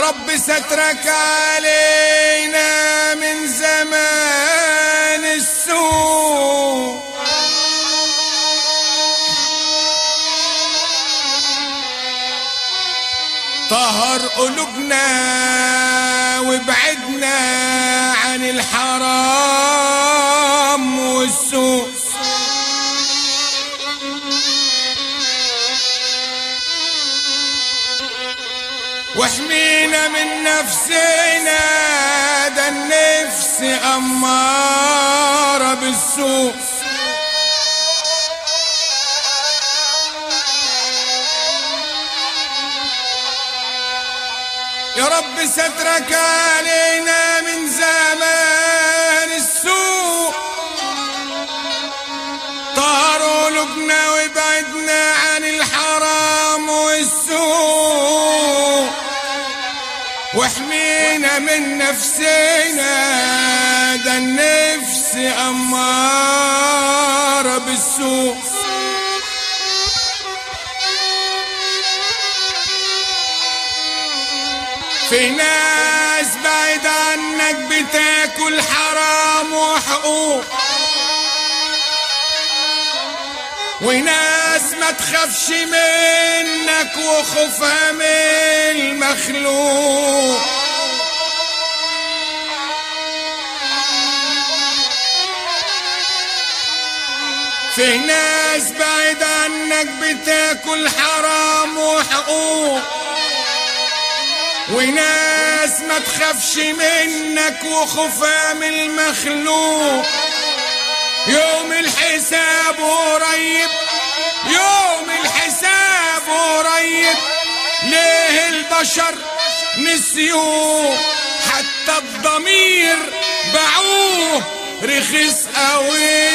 رب سترك علينا من زمان السوء طهر قلوبنا وابعدنا عن الحرام والسوء واحمينا من نفسنا ده النفس أمارة بالسوء يا رب سترك علينا من زمان السوء طهر قلوبنا وابعدنا عن الحرام والسوء واحمينا من نفسنا ده النفس أمارة بالسوء في ناس بعيد عنك بتاكل حرام وحقوق وناس ما تخافش منك وخوفها من المخلوق في ناس بعيد عنك بتاكل حرام وحقوق وناس ما تخافش منك وخوفها من المخلوق يوم الحساب قريب يوم الحساب قريب ليه البشر نسيوه حتى الضمير باعوه رخيص قوي